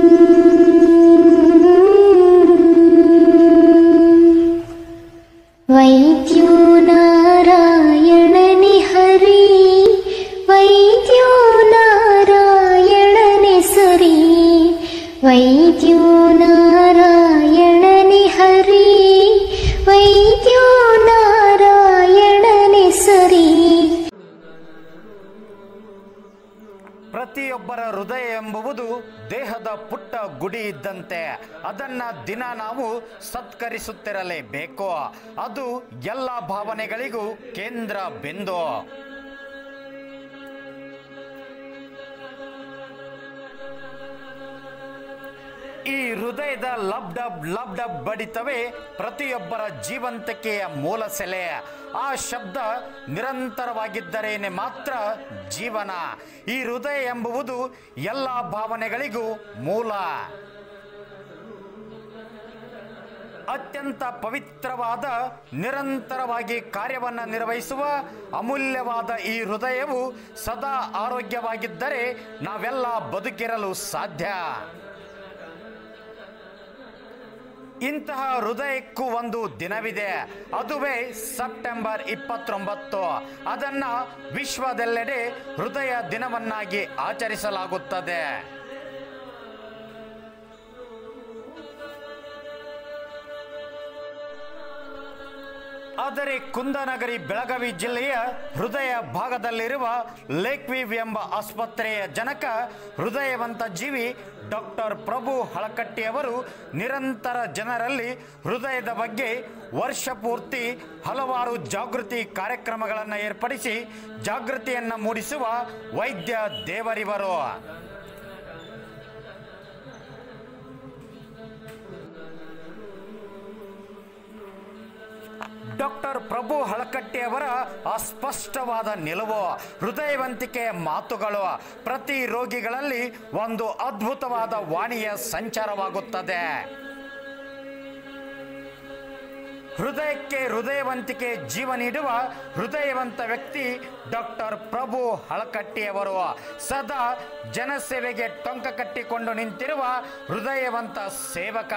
वैद्यो नारायणनि हरि वैद्यो नारायणनि सरि वैद्यो नारायणनि हरि वैद्यो नारायणनि सरि ಪ್ರತಿಯೊಬ್ಬರ ಹೃದಯ ಎಂಬುವುದು ದೇಹದ ಪುಟ್ಟ ಗುಡಿ ಇದ್ದಂತೆ ಅದನ್ನ ದಿನ ನಾವು ಸತ್ಕರಿಸುತ್ತಿರಲೇಬೇಕು ಅದು ಎಲ್ಲ ಭಾವನೆಗಳಿಗೂ ಕೇಂದ್ರ ಬಿಂದು ಈ ಹೃದಯದ ಲಬ್ ಡಬ್ ಲಬ್ ಡಬ್ ಬಡಿತವೇ ಪ್ರತಿಯೊಬ್ಬರ ಜೀವಂತಿಕೆಯ ಮೂಲ ಸೆಲೆ ಆ ಶಬ್ದ ನಿರಂತರವಾಗಿದ್ದರೇನೆ ಮಾತ್ರ ಜೀವನ ಈ ಹೃದಯ ಎಂಬುವುದು ಎಲ್ಲ ಭಾವನೆಗಳಿಗೂ ಮೂಲ ಅತ್ಯಂತ ಪವಿತ್ರವಾದ ನಿರಂತರವಾಗಿ ಕಾರ್ಯವನ್ನು ನಿರ್ವಹಿಸುವ ಅಮೂಲ್ಯವಾದ ಈ ಹೃದಯವು ಸದಾ ಆರೋಗ್ಯವಾಗಿದ್ದರೆ ನಾವೆಲ್ಲ ಬದುಕಿರಲು ಸಾಧ್ಯ ಇಂತಹ ಹೃದಯಕ್ಕೂ ಒಂದು ದಿನವಿದೆ ಅದುವೇ ಸೆಪ್ಟೆಂಬರ್ ಇಪ್ಪತ್ತೊಂಬತ್ತು ಅದನ್ನ ವಿಶ್ವದೆಲ್ಲೆಡೆ ಹೃದಯ ದಿನವನ್ನಾಗಿ ಆಚರಿಸಲಾಗುತ್ತದೆ ಆದರೆ ಕುಂದನಗರಿ ಬೆಳಗಾವಿ ಜಿಲ್ಲೆಯ ಹೃದಯ ಭಾಗದಲ್ಲಿರುವ ಲೇಕ್ವೀವ್ ಎಂಬ ಆಸ್ಪತ್ರೆಯ ಜನಕ ಹೃದಯವಂತ ಜೀವಿ ಡಾಕ್ಟರ್ ಪ್ರಭು ಹಳಕಟ್ಟಿಯವರು ನಿರಂತರ ಜನರಲ್ಲಿ ಹೃದಯದ ಬಗ್ಗೆ ವರ್ಷ ಪೂರ್ತಿ ಹಲವಾರು ಜಾಗೃತಿ ಕಾರ್ಯಕ್ರಮಗಳನ್ನು ಏರ್ಪಡಿಸಿ ಜಾಗೃತಿಯನ್ನು ಮೂಡಿಸುವ ವೈದ್ಯ ದೇವರಿವರು ಡಾಕ್ಟರ್ ಪ್ರಭು ಹಳಕಟ್ಟಿಯವರ ಅಸ್ಪಷ್ಟವಾದ ನಿಲುವು ಹೃದಯವಂತಿಕೆಯ ಮಾತುಗಳು ಪ್ರತಿ ರೋಗಿಗಳಲ್ಲಿ ಒಂದು ಅದ್ಭುತವಾದ ವಾಣಿಯ ಸಂಚಾರವಾಗುತ್ತದೆ ಹೃದಯಕ್ಕೆ ಹೃದಯವಂತಿಕೆ ಜೀವ ನೀಡುವ ಹೃದಯವಂತ ವ್ಯಕ್ತಿ ಡಾಕ್ಟರ್ ಪ್ರಭು ಹಳಕಟ್ಟಿಯವರು ಸದಾ ಜನಸೇವೆಗೆ ಟೊಂಕ ಕಟ್ಟಿಕೊಂಡು ನಿಂತಿರುವ ಹೃದಯವಂತ ಸೇವಕ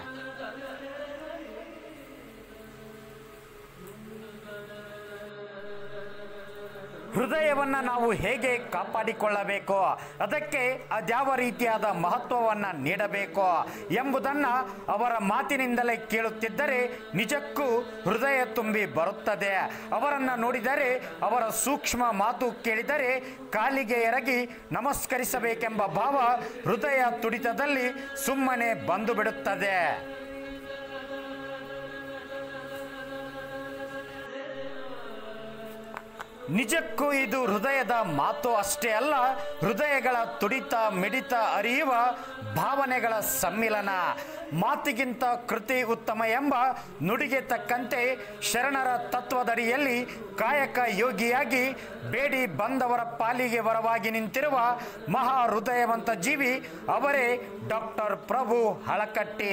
ಹೃದಯವನ್ನು ನಾವು ಹೇಗೆ ಕಾಪಾಡಿಕೊಳ್ಳಬೇಕು ಅದಕ್ಕೆ ಅದ್ಯಾವ ರೀತಿಯಾದ ಮಹತ್ವವನ್ನು ನೀಡಬೇಕು ಎಂಬುದನ್ನು ಅವರ ಮಾತಿನಿಂದಲೇ ಕೇಳುತ್ತಿದ್ದರೆ ನಿಜಕ್ಕೂ ಹೃದಯ ತುಂಬಿ ಬರುತ್ತದೆ ಅವರನ್ನು ನೋಡಿದರೆ ಅವರ ಸೂಕ್ಷ್ಮ ಮಾತು ಕೇಳಿದರೆ ಕಾಲಿಗೆ ಎರಗಿ ನಮಸ್ಕರಿಸಬೇಕೆಂಬ ಭಾವ ಹೃದಯ ತುಡಿತದಲ್ಲಿ ಸುಮ್ಮನೆ ಬಂದು ಬಿಡುತ್ತದೆ ನಿಜಕ್ಕೂ ಇದು ಹೃದಯದ ಮಾತು ಅಷ್ಟೇ ಅಲ್ಲ ಹೃದಯಗಳ ತುಡಿತ ಮಿಡಿತ ಅರಿಯುವ ಭಾವನೆಗಳ ಸಮ್ಮಿಲನ ಮಾತಿಗಿಂತ ಕೃತಿ ಉತ್ತಮ ಎಂಬ ನುಡಿಗೆ ತಕ್ಕಂತೆ ಶರಣರ ತತ್ವದಡಿಯಲ್ಲಿ ಕಾಯಕ ಯೋಗಿಯಾಗಿ ಬೇಡಿ ಬಂದವರ ಪಾಲಿಗೆ ವರವಾಗಿ ನಿಂತಿರುವ ಮಹಾ ಹೃದಯವಂತ ಜೀವಿ ಅವರೇ ಡಾಕ್ಟರ್ ಪ್ರಭು ಹಳಕಟ್ಟಿ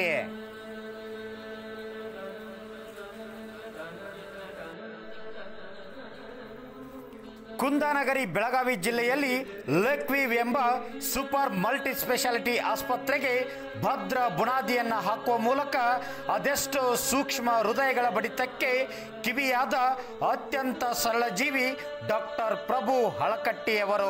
ಕುಂದಾನಗರಿ ಬೆಳಗಾವಿ ಜಿಲ್ಲೆಯಲ್ಲಿ ಲೆಕ್ವೀವ್ ಎಂಬ ಸೂಪರ್ ಮಲ್ಟಿ ಸ್ಪೆಷಾಲಿಟಿ ಆಸ್ಪತ್ರೆಗೆ ಭದ್ರ ಬುನಾದಿಯನ್ನು ಹಾಕುವ ಮೂಲಕ ಅದೆಷ್ಟೋ ಸೂಕ್ಷ್ಮ ಹೃದಯಗಳ ಬಡಿತಕ್ಕೆ ಕಿವಿಯಾದ ಅತ್ಯಂತ ಸರಳ ಜೀವಿ ಡಾಕ್ಟರ್ ಪ್ರಭು ಹಳಕಟ್ಟಿಯವರು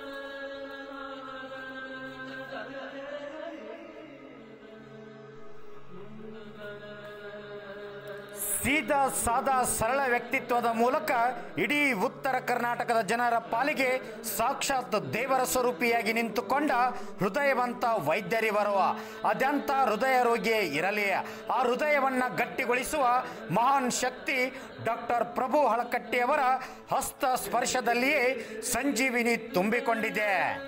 ಸೀದಾ ಸಾದಾ ಸರಳ ವ್ಯಕ್ತಿತ್ವದ ಮೂಲಕ ಇಡೀ ಉತ್ತರ ಕರ್ನಾಟಕದ ಜನರ ಪಾಲಿಗೆ ಸಾಕ್ಷಾತ್ ದೇವರ ಸ್ವರೂಪಿಯಾಗಿ ನಿಂತುಕೊಂಡ ಹೃದಯವಂತ ವೈದ್ಯರಿವರು ಅದೆಂಥ ಹೃದಯ ರೋಗಿಯೇ ಇರಲಿ ಆ ಹೃದಯವನ್ನ ಗಟ್ಟಿಗೊಳಿಸುವ ಮಹಾನ್ ಶಕ್ತಿ ಡಾಕ್ಟರ್ ಪ್ರಭು ಹಳಕಟ್ಟಿಯವರ ಹಸ್ತ ಸ್ಪರ್ಶದಲ್ಲಿಯೇ ಸಂಜೀವಿನಿ ತುಂಬಿಕೊಂಡಿದೆ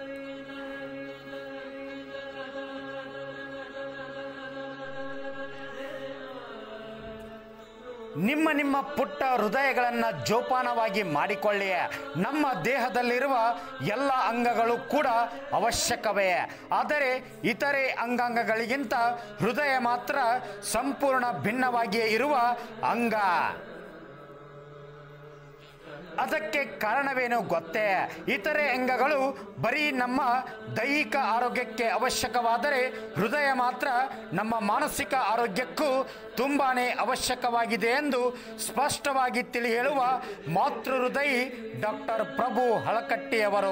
ನಿಮ್ಮ ನಿಮ್ಮ ಪುಟ್ಟ ಹೃದಯಗಳನ್ನು ಜೋಪಾನವಾಗಿ ಮಾಡಿಕೊಳ್ಳಿ ನಮ್ಮ ದೇಹದಲ್ಲಿರುವ ಎಲ್ಲ ಅಂಗಗಳು ಕೂಡ ಅವಶ್ಯಕವೇ ಆದರೆ ಇತರೆ ಅಂಗಾಂಗಗಳಿಗಿಂತ ಹೃದಯ ಮಾತ್ರ ಸಂಪೂರ್ಣ ಭಿನ್ನವಾಗಿಯೇ ಇರುವ ಅಂಗ ಅದಕ್ಕೆ ಕಾರಣವೇನು ಗೊತ್ತೇ ಇತರೆ ಅಂಗಗಳು ಬರೀ ನಮ್ಮ ದೈಹಿಕ ಆರೋಗ್ಯಕ್ಕೆ ಅವಶ್ಯಕವಾದರೆ ಹೃದಯ ಮಾತ್ರ ನಮ್ಮ ಮಾನಸಿಕ ಆರೋಗ್ಯಕ್ಕೂ ತುಂಬಾನೇ ಅವಶ್ಯಕವಾಗಿದೆ ಎಂದು ಸ್ಪಷ್ಟವಾಗಿ ತಿಳಿ ಹೇಳುವ ಮಾತೃ ಹೃದಯಿ ಡಾಕ್ಟರ್ ಪ್ರಭು ಹಳಕಟ್ಟಿಯವರು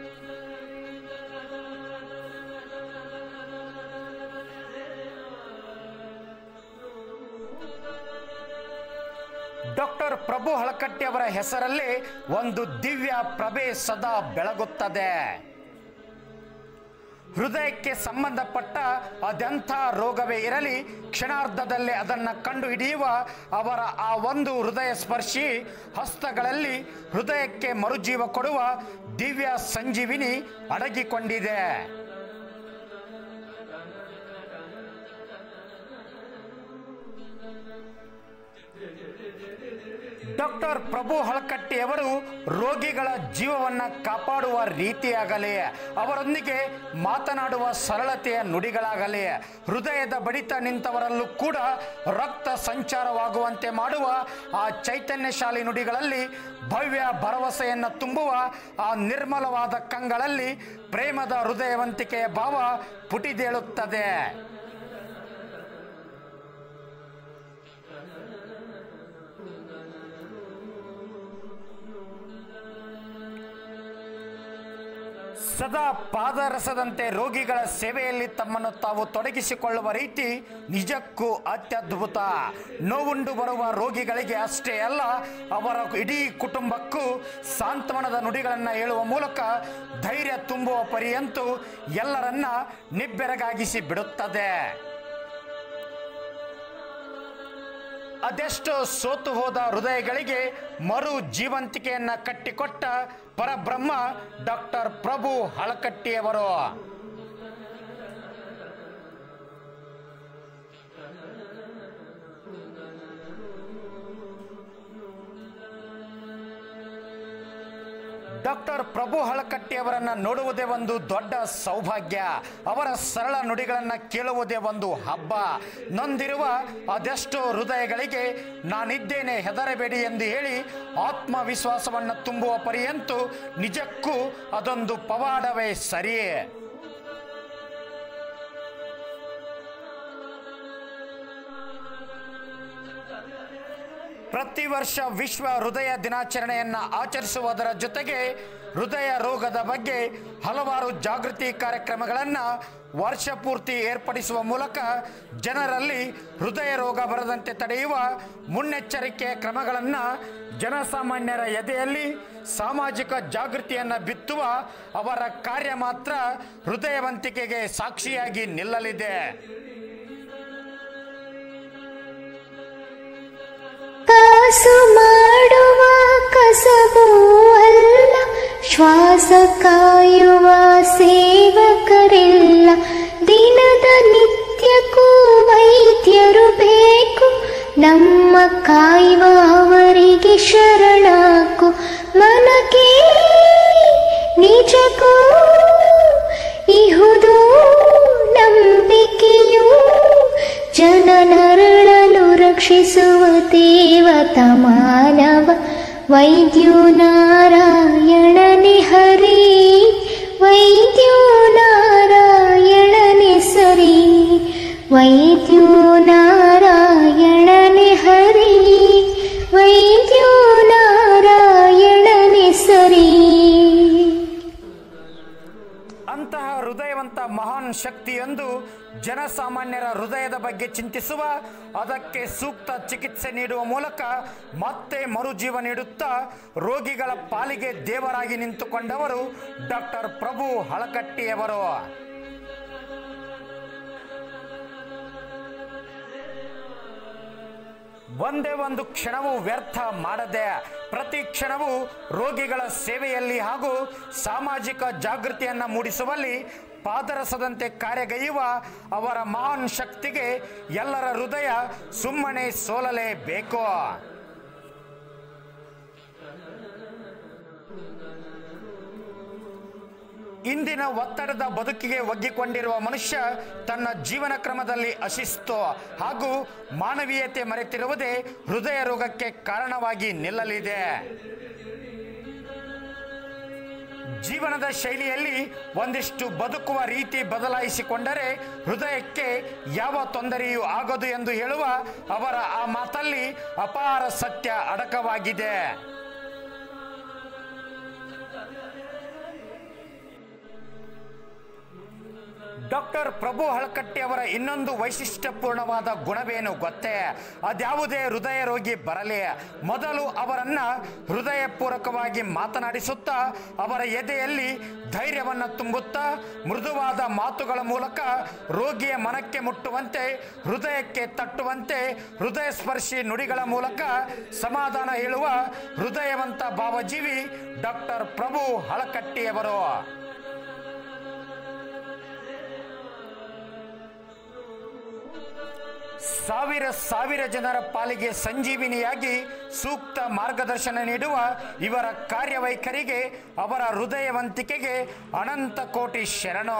ಡಾಕ್ಟರ್ ಪ್ರಭು ಹಳಕಟ್ಟಿ ಅವರ ಹೆಸರಲ್ಲಿ ಒಂದು ದಿವ್ಯ ಪ್ರಭೆ ಸದಾ ಬೆಳಗುತ್ತದೆ ಹೃದಯಕ್ಕೆ ಸಂಬಂಧಪಟ್ಟ ಅದೆಂಥ ರೋಗವೇ ಇರಲಿ ಕ್ಷಣಾರ್ಧದಲ್ಲೇ ಅದನ್ನು ಕಂಡು ಹಿಡಿಯುವ ಅವರ ಆ ಒಂದು ಹೃದಯ ಸ್ಪರ್ಶಿ ಹಸ್ತಗಳಲ್ಲಿ ಹೃದಯಕ್ಕೆ ಮರುಜೀವ ಕೊಡುವ ದಿವ್ಯ ಸಂಜೀವಿನಿ ಅಡಗಿಕೊಂಡಿದೆ ಡಾಕ್ಟರ್ ಪ್ರಭು ಹಳಕಟ್ಟಿಯವರು ರೋಗಿಗಳ ಜೀವವನ್ನ ಕಾಪಾಡುವ ರೀತಿಯಾಗಲಿ ಅವರೊಂದಿಗೆ ಮಾತನಾಡುವ ಸರಳತೆಯ ನುಡಿಗಳಾಗಲಿ ಹೃದಯದ ಬಡಿತ ನಿಂತವರಲ್ಲೂ ಕೂಡ ರಕ್ತ ಸಂಚಾರವಾಗುವಂತೆ ಮಾಡುವ ಆ ಚೈತನ್ಯಶಾಲಿ ನುಡಿಗಳಲ್ಲಿ ಭವ್ಯ ಭರವಸೆಯನ್ನು ತುಂಬುವ ಆ ನಿರ್ಮಲವಾದ ಕಂಗಳಲ್ಲಿ ಪ್ರೇಮದ ಹೃದಯವಂತಿಕೆಯ ಭಾವ ಪುಟಿದೇಳುತ್ತದೆ ಸದಾ ಪಾದರಸದಂತೆ ರೋಗಿಗಳ ಸೇವೆಯಲ್ಲಿ ತಮ್ಮನ್ನು ತಾವು ತೊಡಗಿಸಿಕೊಳ್ಳುವ ರೀತಿ ನಿಜಕ್ಕೂ ಅತ್ಯದ್ಭುತ ನೋವುಂಡು ಬರುವ ರೋಗಿಗಳಿಗೆ ಅಷ್ಟೇ ಅಲ್ಲ ಅವರ ಇಡೀ ಕುಟುಂಬಕ್ಕೂ ಸಾಂತ್ವನದ ನುಡಿಗಳನ್ನು ಹೇಳುವ ಮೂಲಕ ಧೈರ್ಯ ತುಂಬುವ ಪರಿಯಂತೂ ಎಲ್ಲರನ್ನ ನಿಬ್ಬೆರಗಾಗಿಸಿ ಬಿಡುತ್ತದೆ ಅದೆಷ್ಟೋ ಸೋತು ಹೋದ ಹೃದಯಗಳಿಗೆ ಮರು ಜೀವಂತಿಕೆಯನ್ನ ಕಟ್ಟಿಕೊಟ್ಟ ಪರಬ್ರಹ್ಮ ಡಾಕ್ಟರ್ ಪ್ರಭು ಹಳಕಟ್ಟಿಯವರು ಡಾಕ್ಟರ್ ಪ್ರಭು ಹಳಕಟ್ಟಿ ಅವರನ್ನ ನೋಡುವುದೇ ಒಂದು ದೊಡ್ಡ ಸೌಭಾಗ್ಯ ಅವರ ಸರಳ ನುಡಿಗಳನ್ನ ಕೇಳುವುದೇ ಒಂದು ಹಬ್ಬ ನೊಂದಿರುವ ಅದೆಷ್ಟೋ ಹೃದಯಗಳಿಗೆ ನಾನಿದ್ದೇನೆ ಹೆದರಬೇಡಿ ಎಂದು ಹೇಳಿ ಆತ್ಮವಿಶ್ವಾಸವನ್ನು ತುಂಬುವ ಪರಿಯಂತೂ ನಿಜಕ್ಕೂ ಅದೊಂದು ಪವಾಡವೇ ಸರಿಯೇ ಪ್ರತಿ ವರ್ಷ ವಿಶ್ವ ಹೃದಯ ದಿನಾಚರಣೆಯನ್ನ ಆಚರಿಸುವುದರ ಜೊತೆಗೆ ಹೃದಯ ರೋಗದ ಬಗ್ಗೆ ಹಲವಾರು ಜಾಗೃತಿ ಕಾರ್ಯಕ್ರಮಗಳನ್ನು ವರ್ಷ ಪೂರ್ತಿ ಏರ್ಪಡಿಸುವ ಮೂಲಕ ಜನರಲ್ಲಿ ಹೃದಯ ರೋಗ ಬರದಂತೆ ತಡೆಯುವ ಮುನ್ನೆಚ್ಚರಿಕೆಯ ಕ್ರಮಗಳನ್ನು ಜನಸಾಮಾನ್ಯರ ಎದೆಯಲ್ಲಿ ಸಾಮಾಜಿಕ ಜಾಗೃತಿಯನ್ನು ಬಿತ್ತುವ ಅವರ ಕಾರ್ಯ ಮಾತ್ರ ಹೃದಯವಂತಿಕೆಗೆ ಸಾಕ್ಷಿಯಾಗಿ ನಿಲ್ಲಲಿದೆ ಕಾಸು ಮಾಡುವ ಕಸಬೂ ಅಲ್ಲ ಶ್ವಾಸ ಕಾಯುವ ಸೇವಕರಿಲ್ಲ ದಿನದ ನಿತ್ಯಕ್ಕೂ ವೈದ್ಯರು ಬೇಕು ನಮ್ಮ ಕಾಯುವ ಅವರಿಗೆ ಶರಣಾಕು ಮನಕ್ಕೆ ನಿಜಕ್ಕೂ ಇಹುದು ನಂಬಿಕೆಯು ಜನನರಳಲು ರಕ್ಷಿಸುವ ದೇವತ ಮಾನವ ವೈದ್ಯೋ ನಾರಾಯಣನೆ ಹರಿ ವೈದ್ಯೋ ನಾರಾಯಣನೆ ಸರಿ ವೈದ್ಯೋ ನಾರಾಯಣನೆ ಹರಿ ವೈದ್ಯೋ ನಾರಾಯಣನೆ ಸರಿ ಅಂತಹ ಹೃದಯವಂತ ಮಹಾನ್ ಶಕ್ತಿಯೊಂದು ಜನಸಾಮಾನ್ಯರ ಹೃದಯದ ಬಗ್ಗೆ ಚಿಂತಿಸುವ ಅದಕ್ಕೆ ಸೂಕ್ತ ಚಿಕಿತ್ಸೆ ನೀಡುವ ಮೂಲಕ ಮತ್ತೆ ಮರುಜೀವ ನೀಡುತ್ತಾ ರೋಗಿಗಳ ಪಾಲಿಗೆ ದೇವರಾಗಿ ನಿಂತುಕೊಂಡವರು ಡಾಕ್ಟರ್ ಪ್ರಭು ಹಳಕಟ್ಟಿಯವರು ಒಂದೇ ಒಂದು ಕ್ಷಣವೂ ವ್ಯರ್ಥ ಮಾಡದೆ ಪ್ರತಿ ಕ್ಷಣವೂ ರೋಗಿಗಳ ಸೇವೆಯಲ್ಲಿ ಹಾಗೂ ಸಾಮಾಜಿಕ ಜಾಗೃತಿಯನ್ನು ಮೂಡಿಸುವಲ್ಲಿ ಪಾದರಸದಂತೆ ಕಾರ್ಯಗೈಯುವ ಅವರ ಮಹಾನ್ ಶಕ್ತಿಗೆ ಎಲ್ಲರ ಹೃದಯ ಸುಮ್ಮನೆ ಸೋಲಲೇಬೇಕು ಇಂದಿನ ಒತ್ತಡದ ಬದುಕಿಗೆ ಒಗ್ಗಿಕೊಂಡಿರುವ ಮನುಷ್ಯ ತನ್ನ ಜೀವನ ಕ್ರಮದಲ್ಲಿ ಅಶಿಸ್ತು ಹಾಗೂ ಮಾನವೀಯತೆ ಮರೆತಿರುವುದೇ ಹೃದಯ ರೋಗಕ್ಕೆ ಕಾರಣವಾಗಿ ನಿಲ್ಲಲಿದೆ ಜೀವನದ ಶೈಲಿಯಲ್ಲಿ ಒಂದಿಷ್ಟು ಬದುಕುವ ರೀತಿ ಬದಲಾಯಿಸಿಕೊಂಡರೆ ಹೃದಯಕ್ಕೆ ಯಾವ ತೊಂದರೆಯೂ ಆಗದು ಎಂದು ಹೇಳುವ ಅವರ ಆ ಮಾತಲ್ಲಿ ಅಪಾರ ಸತ್ಯ ಅಡಕವಾಗಿದೆ ಡಾಕ್ಟರ್ ಪ್ರಭು ಹಳಕಟ್ಟಿ ಅವರ ಇನ್ನೊಂದು ವೈಶಿಷ್ಟ್ಯಪೂರ್ಣವಾದ ಗುಣವೇನು ಗೊತ್ತೇ ಅದ್ಯಾವುದೇ ಹೃದಯ ರೋಗಿ ಬರಲಿ ಮೊದಲು ಅವರನ್ನ ಹೃದಯಪೂರ್ವಕವಾಗಿ ಮಾತನಾಡಿಸುತ್ತಾ ಅವರ ಎದೆಯಲ್ಲಿ ಧೈರ್ಯವನ್ನು ತುಂಬುತ್ತಾ ಮೃದುವಾದ ಮಾತುಗಳ ಮೂಲಕ ರೋಗಿಯ ಮನಕ್ಕೆ ಮುಟ್ಟುವಂತೆ ಹೃದಯಕ್ಕೆ ತಟ್ಟುವಂತೆ ಹೃದಯ ಸ್ಪರ್ಶಿ ನುಡಿಗಳ ಮೂಲಕ ಸಮಾಧಾನ ಹೇಳುವ ಹೃದಯವಂತ ಭಾವಜೀವಿ ಡಾಕ್ಟರ್ ಪ್ರಭು ಹಳಕಟ್ಟಿಯವರು ಸಾವಿರ ಸಾವಿರ ಜನರ ಪಾಲಿಗೆ ಸಂಜೀವಿನಿಯಾಗಿ ಸೂಕ್ತ ಮಾರ್ಗದರ್ಶನ ನೀಡುವ ಇವರ ಕಾರ್ಯವೈಖರಿಗೆ ಅವರ ಹೃದಯವಂತಿಕೆಗೆ ಅನಂತ ಕೋಟಿ ಶರಣು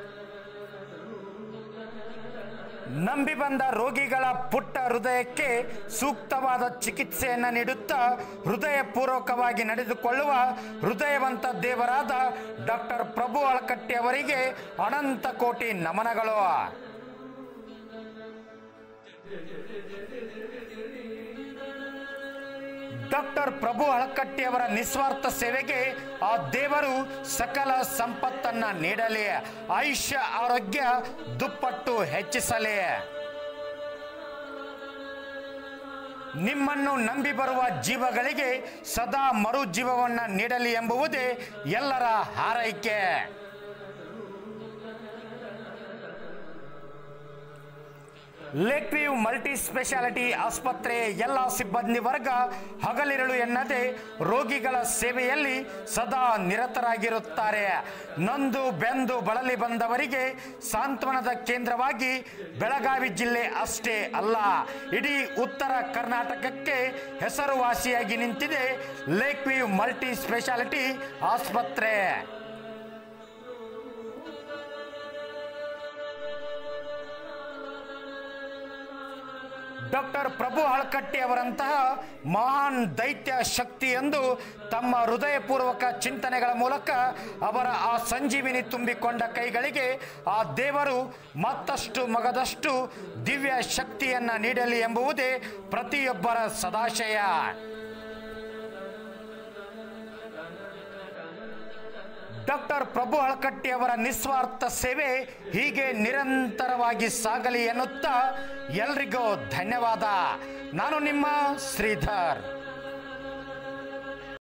ನಂಬಿ ಬಂದ ರೋಗಿಗಳ ಪುಟ್ಟ ಹೃದಯಕ್ಕೆ ಸೂಕ್ತವಾದ ಚಿಕಿತ್ಸೆಯನ್ನು ನೀಡುತ್ತಾ ಹೃದಯಪೂರ್ವಕವಾಗಿ ನಡೆದುಕೊಳ್ಳುವ ಹೃದಯವಂತ ದೇವರಾದ ಡಾಕ್ಟರ್ ಪ್ರಭು ಅಳಕಟ್ಟಿ ಅವರಿಗೆ ಅನಂತ ಕೋಟಿ ನಮನಗಳು ಡಾಕ್ಟರ್ ಪ್ರಭು ಹಳಕಟ್ಟಿ ಅವರ ನಿಸ್ವಾರ್ಥ ಸೇವೆಗೆ ಆ ದೇವರು ಸಕಲ ಸಂಪತ್ತನ್ನ ನೀಡಲಿ ಆಯುಷ್ಯ ಆರೋಗ್ಯ ದುಪ್ಪಟ್ಟು ಹೆಚ್ಚಿಸಲಿ ನಿಮ್ಮನ್ನು ನಂಬಿ ಬರುವ ಜೀವಗಳಿಗೆ ಸದಾ ಮರು ಜೀವವನ್ನ ನೀಡಲಿ ಎಂಬುವುದೇ ಎಲ್ಲರ ಹಾರೈಕೆ ಲೇಕ್ ವ್ಯೂ ಮಲ್ಟಿ ಸ್ಪೆಷಾಲಿಟಿ ಆಸ್ಪತ್ರೆ ಎಲ್ಲ ಸಿಬ್ಬಂದಿ ವರ್ಗ ಹಗಲಿರುಳು ಎನ್ನದೆ ರೋಗಿಗಳ ಸೇವೆಯಲ್ಲಿ ಸದಾ ನಿರತರಾಗಿರುತ್ತಾರೆ ನೊಂದು ಬೆಂದು ಬಳಲಿ ಬಂದವರಿಗೆ ಸಾಂತ್ವನದ ಕೇಂದ್ರವಾಗಿ ಬೆಳಗಾವಿ ಜಿಲ್ಲೆ ಅಷ್ಟೇ ಅಲ್ಲ ಇಡೀ ಉತ್ತರ ಕರ್ನಾಟಕಕ್ಕೆ ಹೆಸರುವಾಸಿಯಾಗಿ ನಿಂತಿದೆ ಲೇಕ್ ವ್ಯೂ ಮಲ್ಟಿ ಸ್ಪೆಷಾಲಿಟಿ ಆಸ್ಪತ್ರೆ ಡಾಕ್ಟರ್ ಪ್ರಭು ಹಳಕಟ್ಟಿ ಅವರಂತಹ ಮಹಾನ್ ದೈತ್ಯ ಶಕ್ತಿ ಎಂದು ತಮ್ಮ ಹೃದಯಪೂರ್ವಕ ಚಿಂತನೆಗಳ ಮೂಲಕ ಅವರ ಆ ಸಂಜೀವಿನಿ ತುಂಬಿಕೊಂಡ ಕೈಗಳಿಗೆ ಆ ದೇವರು ಮತ್ತಷ್ಟು ಮಗದಷ್ಟು ದಿವ್ಯ ಶಕ್ತಿಯನ್ನ ನೀಡಲಿ ಎಂಬುವುದೇ ಪ್ರತಿಯೊಬ್ಬರ ಸದಾಶಯ ಡಾಕ್ಟರ್ ಪ್ರಭು ಹಳಕಟ್ಟಿ ಅವರ ನಿಸ್ವಾರ್ಥ ಸೇವೆ ಹೀಗೆ ನಿರಂತರವಾಗಿ ಸಾಗಲಿ ಎನ್ನುತ್ತಾ ಎಲ್ರಿಗೂ ಧನ್ಯವಾದ ನಾನು ನಿಮ್ಮ ಶ್ರೀಧರ್